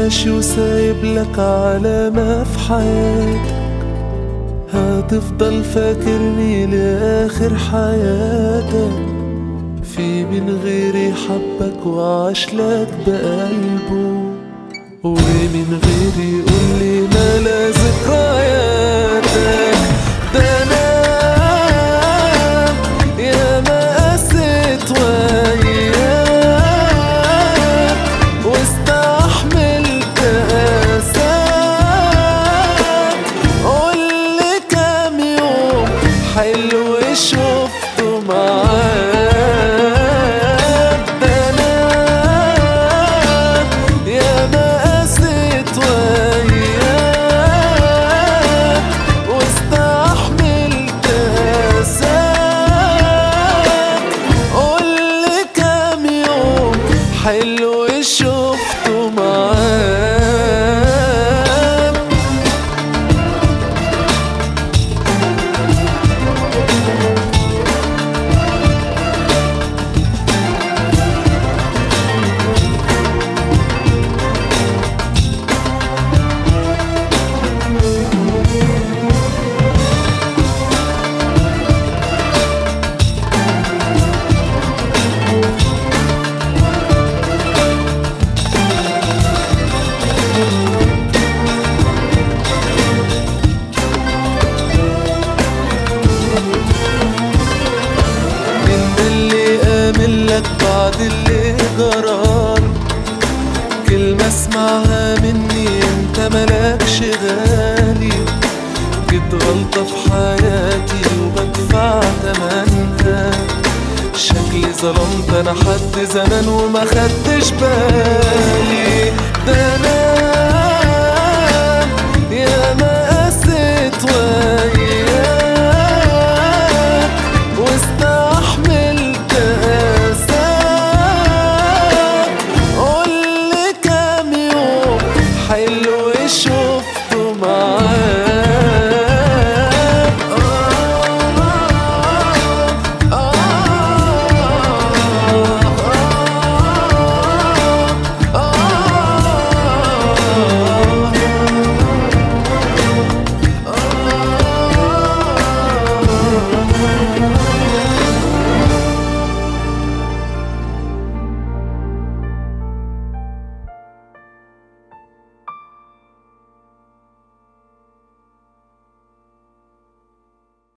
ماشي وسايب لك علامة في حياتك هتفضل فاكرني لآخر حياتك في من غيري حبك وعاش لك بقلبه ومن غيري يقولي ملا ذكرياتك ده انا يا ما قست وياك واستحملت قاساك قولي كام يوم حلو شفته معاك ده انا يا ما قست وياك واستحملت قاساك قولي كام يوم حلو شفته معاك من اللي آمن لك بعد اللي جرار كلمة اسمعها مني انت ملكش غالي جيت غلطة في حياتي وبدفع تمنها شكلي ظلمت انا حد زمان وما خدتش بالي ده انا